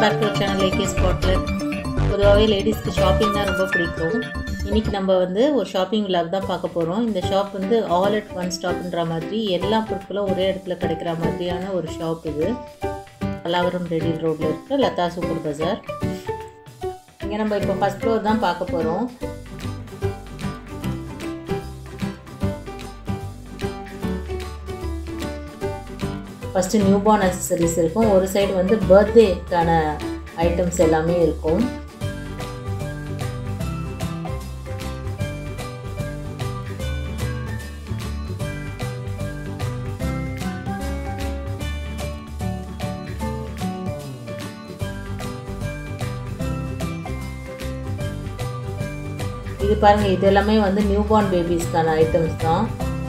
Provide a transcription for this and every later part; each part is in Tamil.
பேக் டு சேனல் ஏகே ஸ்பாட்டில் பொதுவாகவே லேடிஸ்க்கு ஷாப்பிங்னா ரொம்ப பிடிக்கும் இன்றைக்கி நம்ம வந்து ஒரு ஷாப்பிங் விலாக் தான் பார்க்க போகிறோம் இந்த ஷாப் வந்து ஆல் அட் ஒன் ஸ்டாப்ன்ற மாதிரி எல்லா பொருட்களும் ஒரே இடத்துல கிடைக்கிற மாதிரியான ஒரு ஷாப் இது பல்லாவரம் ரெடில் ரோட்டில் இருக்க லதா சூப்பர் பஜார் இங்கே நம்ம இப்போ ஃபஸ்ட் ஃப்ளோர் தான் பார்க்க போகிறோம் ஃபஸ்ட்டு நியூ பார்ன் அக்சசரிஸ் இருக்கும் ஒரு சைடு வந்து பர்த்டேக்கான ஐட்டம்ஸ் எல்லாமே இருக்கும் இது பாருங்கள் இது எல்லாமே வந்து நியூ பார்ன் பேபிஸ்க்கான ஐட்டம்ஸ் தான்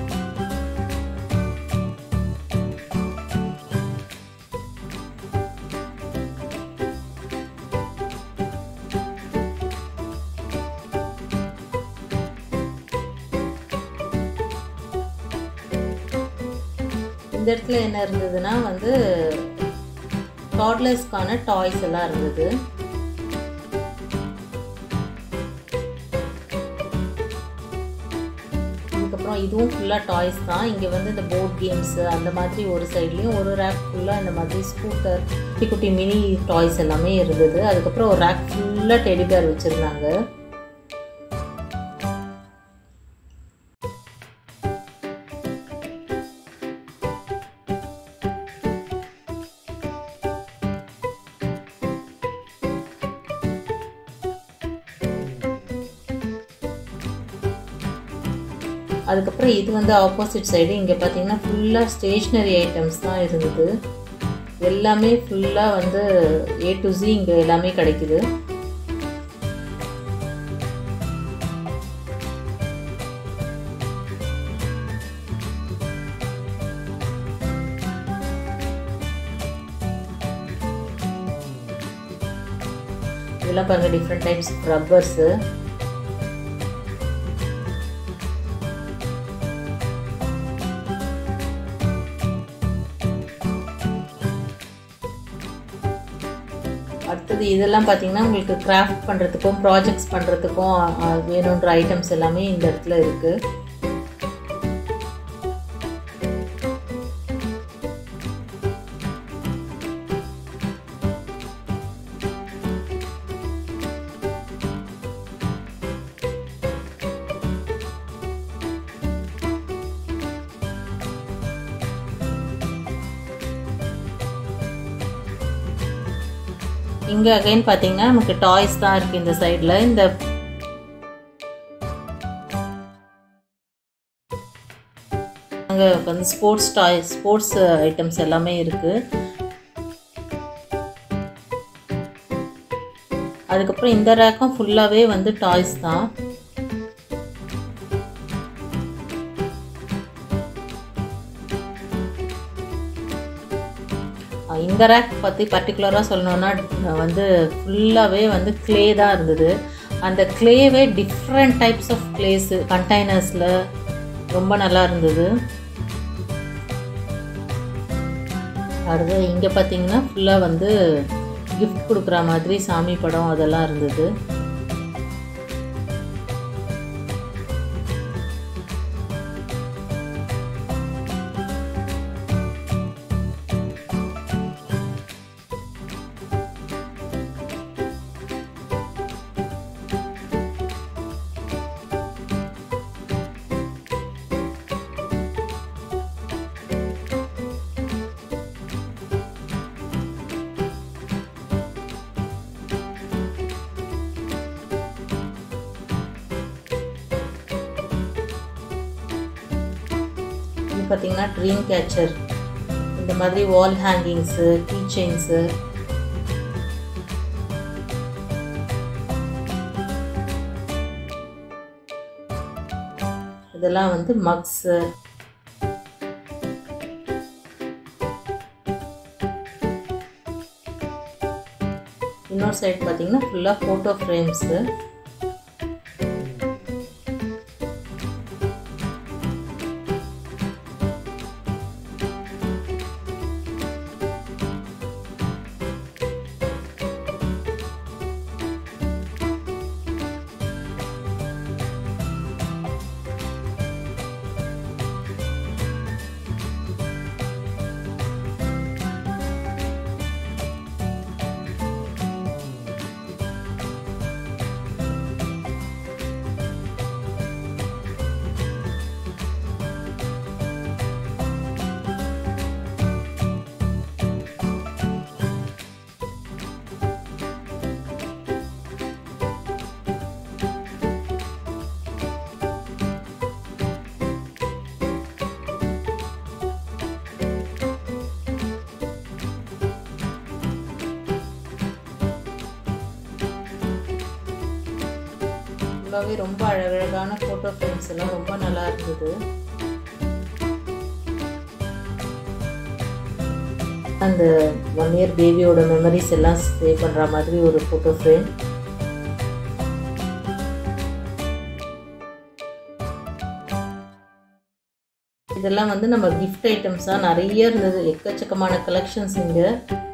இந்த இடத்துல என்ன இருந்ததுன்னா வந்து டாட்லர்ஸ்க்கான டாய்ஸ் எல்லாம் இருந்தது அதுக்கப்புறம் இதுவும் ஃபுல்லாக டாய்ஸ் தான் இங்கே வந்து இந்த போர்ட் கேம்ஸு அந்த மாதிரி ஒரு சைட்லேயும் ஒரு ரேக் ஃபுல்லாக இந்த மாதிரி ஸ்கூட்டர் குட்டி குட்டி மினி டாய்ஸ் எல்லாமே இருந்தது அதுக்கப்புறம் ஒரு ரேக் ஃபுல்லாக டெடி பேர் வச்சுருந்தாங்க அதுக்கப்புறம் இது வந்து ஆப்போசிட் சைடு இங்கே பார்த்தீங்கன்னா ஃபுல்லாக ஸ்டேஷ்னரி ஐட்டம்ஸ் தான் இருந்தது எல்லாமே ஃபுல்லாக வந்து ஏ டு ஜி இங்கே எல்லாமே கிடைக்குது இதெல்லாம் பாருங்கள் டிஃப்ரெண்ட் டைப்ஸ் ரப்பர்ஸு அடுத்தது இதெல்லாம் பார்த்தீங்கன்னா உங்களுக்கு கிராஃப்ட் பண்ணுறதுக்கும் ப்ராஜெக்ட்ஸ் பண்ணுறதுக்கும் வேணுன்ற ஐட்டம்ஸ் எல்லாமே இந்த இடத்துல இருக்குது இங்கே அகைன் பார்த்தீங்கன்னா நமக்கு டாய்ஸ் தான் இருக்குது இந்த சைடில் இந்த அங்கே வந்து ஸ்போர்ட்ஸ் டாய்ஸ் ஸ்போர்ட்ஸ் ஐட்டம்ஸ் எல்லாமே இருக்குது அதுக்கப்புறம் இந்த ரேக்கம் ஃபுல்லாகவே வந்து டாய்ஸ் தான் இந்த ரேக் பற்றி பர்டிகுலராக சொல்லணுன்னா வந்து ஃபுல்லாகவே வந்து க்ளே தான் இருந்தது அந்த க்ளேவே டிஃப்ரெண்ட் டைப்ஸ் ஆஃப் க்ளேஸு கண்டெய்னர்ஸில் ரொம்ப நல்லா இருந்தது அடுத்து இங்கே பார்த்தீங்கன்னா ஃபுல்லாக வந்து கிஃப்ட் கொடுக்குற மாதிரி சாமி படம் அதெல்லாம் இருந்தது இது பார்த்தீங்கன்னா ட்ரீம் கேச்சர் இந்த மாதிரி வால் ஹேங்கிங்ஸு கீ செயின்ஸு இதெல்லாம் வந்து மக்ஸு இன்னொரு சைடு பார்த்தீங்கன்னா ஃபுல்லாக ஃபோட்டோ ஃப்ரேம்ஸு ஃபுல்லாகவே ரொம்ப அழகழகான ஃபோட்டோ ஃப்ரேம்ஸ் எல்லாம் ரொம்ப நல்லா இருந்தது அந்த ஒன் இயர் பேபியோட மெமரிஸ் எல்லாம் சேவ் பண்ணுற மாதிரி ஒரு ஃபோட்டோ ஃப்ரேம் இதெல்லாம் வந்து நம்ம கிஃப்ட் ஐட்டம்ஸாக நிறைய இருந்தது எக்கச்சக்கமான கலெக்ஷன்ஸ் இங்கே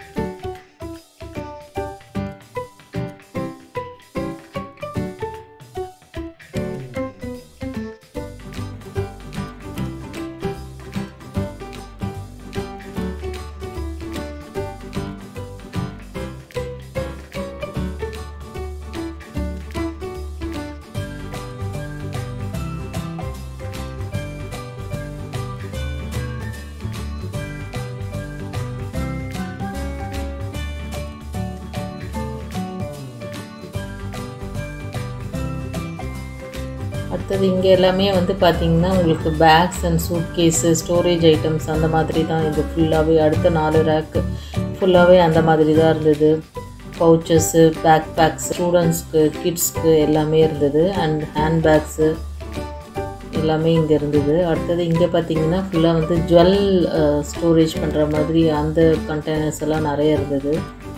அடுத்தது இங்கே எல்லாமே வந்து பார்த்திங்கன்னா உங்களுக்கு bags and suitcase storage items அந்த மாதிரி தான் இது ஃபுல்லாகவே அடுத்த நாலு ரேக்கு ஃபுல்லாகவே அந்த மாதிரி தான் இருந்தது பவுச்சஸ்ஸு பேக் பேக்ஸ் ஸ்டூடெண்ட்ஸ்க்கு கிட்ஸ்க்கு எல்லாமே இருந்தது அண்ட் ஹேண்ட் பேக்ஸு எல்லாமே இங்கே இருந்தது அடுத்தது இங்கே பார்த்தீங்கன்னா ஃபுல்லாக வந்து ஜுவல் ஸ்டோரேஜ் பண்ணுற மாதிரி அந்த கண்டெய்னர்ஸ் எல்லாம் நிறைய இருந்தது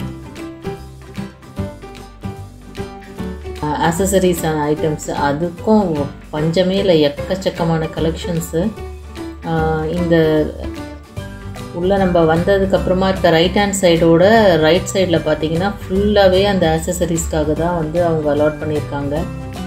அசசரிஸ் அண்ட் ஐட்டம்ஸ் அதுக்கும் பஞ்சமே இல்லை எக்கச்சக்கமான கலெக்ஷன்ஸு இந்த உள்ளே நம்ம வந்ததுக்கப்புறமா இருக்க ரைட் ஹேண்ட் சைடோட ரைட் சைடில் பார்த்தீங்கன்னா ஃபுல்லாகவே அந்த ஆக்சசரிஸ்க்காக தான் வந்து அவங்க அலாட் பண்ணியிருக்காங்க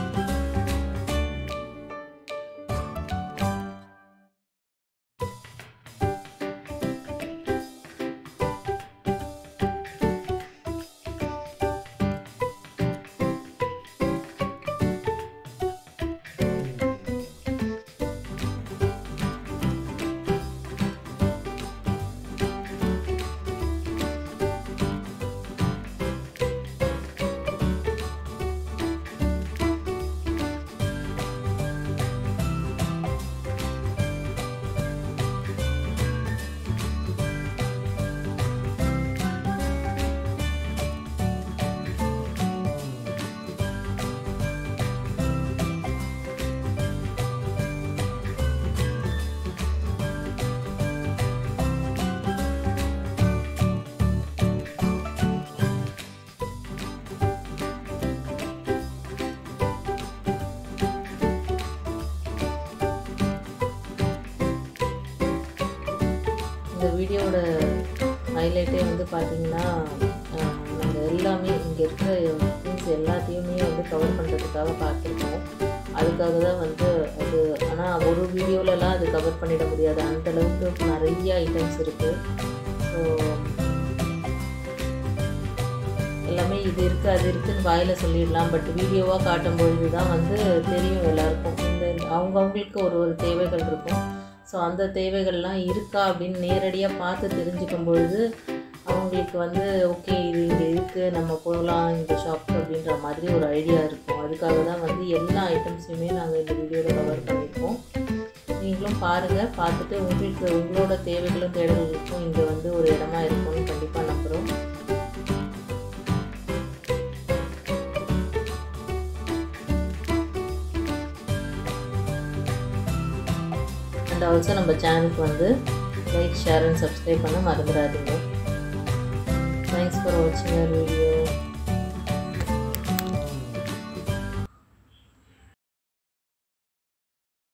இந்த வீடியோட ஹைலைட்டே வந்து பார்த்தீங்கன்னா நாங்கள் எல்லாமே இங்கே இருக்கிற திங்ஸ் எல்லாத்தையுமே வந்து கவர் பண்ணுறதுக்காக பார்த்துருக்கோம் அதுக்காக தான் வந்து அது ஆனால் ஒரு வீடியோலலாம் அது கவர் பண்ணிட முடியாது அந்தளவுக்கு நிறைய ஐட்டம்ஸ் இருக்குது ஸோ எல்லாமே இது இருக்குது அது இருக்குதுன்னு வாயில் சொல்லிடலாம் பட் வீடியோவாக காட்டும் பொழுது தான் வந்து தெரியும் எல்லாருக்கும் இந்த அவங்கவுங்களுக்கு ஒரு ஒரு தேவைகள் இருக்கும் ஸோ அந்த தேவைகள்லாம் இருக்கா அப்படின்னு நேரடியாக பார்த்து தெரிஞ்சுக்கும் பொழுது அவங்களுக்கு வந்து ஓகே இது இங்கே இருக்குது நம்ம போகலாம் இந்த ஷாப் அப்படின்ற மாதிரி ஒரு ஐடியா இருக்கும் அதுக்காக தான் வந்து எல்லா ஐட்டம்ஸையுமே நாங்கள் இந்த வீடியோவில் கவர் பண்ணியிருக்கோம் நீங்களும் பாருங்கள் பார்த்துட்டு உங்களுக்கு உங்களோட தேவைகளும் தேடல்களுக்கும் இங்கே வந்து ஒரு இடமா இருக்கும்னு கண்டிப்பாக நம்புகிறோம் அண்ட் ஆல்சோ நம்ம சேனலுக்கு வந்து லைக் ஷேர் அண்ட் சப்ஸ்கிரைப் பண்ண மறந்துடாதீங்க தேங்க்ஸ் ஃபார் வாட்சிங் அவர் வீடியோ